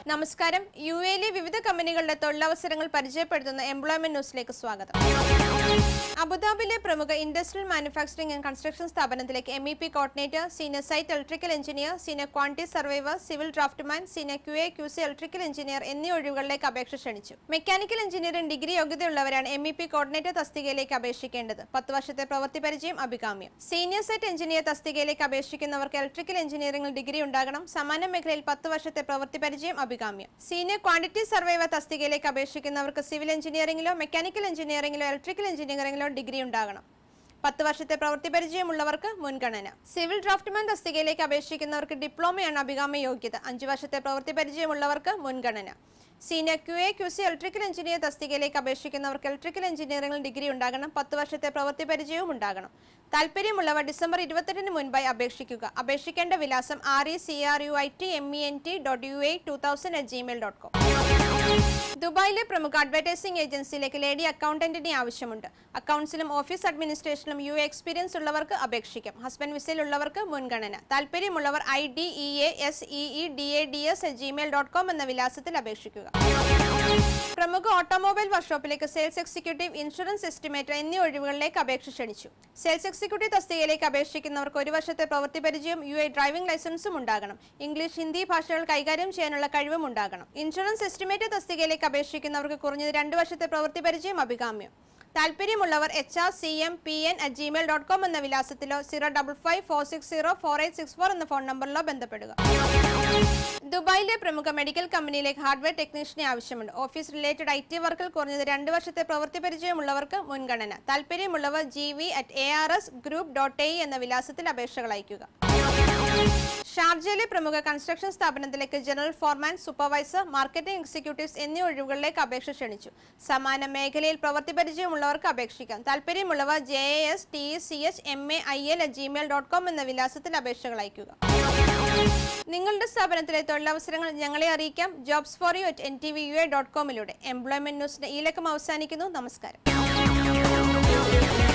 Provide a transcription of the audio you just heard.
നമസ്കാരം യു എയിലെ വിവിധ കമ്പനികളുടെ തൊഴിലവസരങ്ങൾ പരിചയപ്പെടുത്തുന്ന എംപ്ലോയ്മെന്റ് ന്യൂസിലേക്ക് സ്വാഗതം അബുദാബിയിലെ പ്രമുഖ ഇൻഡസ്ട്രിയൽ മാനുഫാക്ചറിംഗ് ആൻഡ് കൺസ്ട്രക്ഷൻ സ്ഥാപനത്തിലേക്ക് M E P coordinator senior site electrical engineer senior quantity surveyor civil draftsman senior Q A Q C electrical engineer എന്നീ ഒഴിവുകളിലേക്ക് അപേക്ഷ ക്ഷണിച്ചു മെക്കാനിക്കൽ എഞ്ചിനീയറിംഗ് ഡിഗ്രി യോഗ്യതയുള്ളവരാണ് എം ഇ പി കോർഡിനേറ്റർ തസ്തികയിലേക്ക് അപേക്ഷിക്കേണ്ടത് പത്ത് വർഷത്തെ പ്രവൃത്തി പരിചയം അഭികാമ്യം സീനിയർ സൈറ്റ് എഞ്ചിനീയർ തസ്തികയിലേക്ക് അപേക്ഷിക്കുന്നവർക്ക് ഇലക്ട്രിക്കൽ എഞ്ചിനീയറിംഗിൽ ഡിഗ്രി ഉണ്ടാകണം സമാന മേഖലയിൽ പത്ത് വർഷത്തെ പ്രവൃത്തി പരിചയം അഭികാമ്യം സീനിയർ ക്വാണ്ടിറ്റി സർവൈവർ തസ്തികയിലേക്ക് അപേക്ഷിക്കുന്നവർക്ക് സിവിൽ എഞ്ചിനീയറിംഗിലോ മെക്കാനിക്കൽ എഞ്ചിനീയറിംഗിലോ ഇലക്ട്രിക്കൽ എഞ്ചിനീയറിംഗിലോ ഡിഗ്രി ഉണ്ടാകണം പത്ത് വർഷത്തെ പ്രവൃത്തി പരിചയമുള്ളവർക്ക് മുൻഗണന സിവിൽ ഡ്രാഫ്റ്റ്മാൻ തസ്തികയിലേക്ക് അപേക്ഷിക്കുന്നവർക്ക് ഡിപ്ലോമയാണ് അഭികാമ്യ യോഗ്യത അഞ്ചു വർഷത്തെ പ്രവൃത്തി പരിചയമുള്ളവർക്ക് മുൻഗണന senior Q A Q C electrical engineer തസ്തികയിലേക്ക് അപേക്ഷിക്കുന്നവർക്ക് ഇലക്ട്രിക്കൽ എഞ്ചിനീയറിംഗിൽ ഡിഗ്രി ഉണ്ടാകണം പത്ത് വർഷത്തെ പ്രവൃത്തി പരിചയവും ഉണ്ടാകണം താല്പര്യമുള്ളവർ ഡിസംബർ ഇരുപത്തെട്ടിന് മുൻപായി അപേക്ഷിക്കുക അപേക്ഷിക്കേണ്ട വിലാസം R E C R U I T M E N T dot U A two thousand at Gmail dot com ദുബായിലെ പ്രമുഖ അഡ്വർടൈസിംഗ് ഏജൻസിയിലേക്ക് ലേഡി അക്കൗണ്ടന്റിനെ ആവശ്യമുണ്ട് അക്കൗണ്ട്സിലും ഓഫീസ് അഡ്മിനിസ്ട്രേഷനിലും യു എക്സ്പീരിയൻസ് ഉള്ളവർക്ക് അപേക്ഷിക്കാം ഹസ്ബൻഡ് വിസയിലുള്ളവർക്ക് മുൻഗണന താല്പര്യമുള്ളവർ I D E A S E E D A D S Gmail dot com എന്ന വിലാസത്തിൽ അപേക്ഷിക്കുക പ്രമുഖ ഓട്ടോമൊബൈൽ വർക്ക്ഷോപ്പിലേക്ക് സെയിൽസ് എക്സിക്യൂട്ടീവ് ഇൻഷുറൻസ് എസ്റ്റിമേറ്റർ എന്നീ ഒഴിവുകളിലേക്ക് അപേക്ഷ ക്ഷണിച്ചു സെയിൽസ് എക്സിക്യൂട്ടീവ് തസ്തികയിലേക്ക് അപേക്ഷിക്കുന്നവർക്ക് ഒരു വർഷത്തെ പ്രവൃത്തി പരിചയം യു എ ഡ്രൈവിംഗ് ലൈസൻസും ഉണ്ടാകണം ഇംഗ്ലീഷ് ഹിന്ദി ഭാഷകൾ കൈകാര്യം ചെയ്യാനുള്ള കഴിവും ഉണ്ടാകണം ഇൻഷുറൻസ് എസ്റ്റിമേറ്റർ തസ്തികയിലേക്ക് അപേക്ഷിക്കുന്നവർക്ക് കുറഞ്ഞത് രണ്ട് വർഷത്തെ പ്രവൃത്തി പരിചയം അഭികാമ്യം താല്പര്യമുള്ളവർ H R C M P N at Gmail dot com എന്ന വിലാസത്തിലോ zero double five four six zero four eight six four എന്ന ഫോൺ നമ്പറിലോ ബന്ധപ്പെടുക ദുബായിലെ പ്രമുഖ മെഡിക്കൽ കമ്പനിയിലേക്ക് ഹാർഡ്വെയർ ടെക്നീഷ്യനെ ആവശ്യമുണ്ട് ഓഫീസ് റിലേറ്റഡ് ഐ ടി വർക്കിൽ കുറഞ്ഞത് രണ്ട് വർഷത്തെ പ്രവൃത്തി പരിചയമുള്ളവർക്ക് മുൻഗണന താല്പര്യമുള്ളവർ G V at A R S group dot A എന്ന വിലാസത്തിൽ അപേക്ഷകൾ അയക്കുക ഷാർജയിലെ പ്രമുഖ കൺസ്ട്രക്ഷൻ സ്ഥാപനത്തിലേക്ക് general foreman supervisor marketing executives എന്നീ ഒഴിവുകളിലേക്ക് അപേക്ഷ ക്ഷണിച്ചു സമാന മേഖലയിൽ പ്രവൃത്തി പരിചയമുള്ളവർക്ക് അപേക്ഷിക്കാം താല്പര്യമുള്ളവർ J A S T C H M A I L Gmail dot com എന്ന വിലാസത്തിൽ അപേക്ഷകൾ അയക്കുക നിങ്ങളുടെ സ്ഥാപനത്തിലെ തൊഴിലവസരങ്ങൾ ഞങ്ങളെ അറിയിക്കാം jobs for U at N T V U A dot കോമിലൂടെ എംപ്ലോയ്മെന്റ് ന്യൂസിന്റെ ഈ ലക്കം അവസാനിക്കുന്നു നമസ്കാരം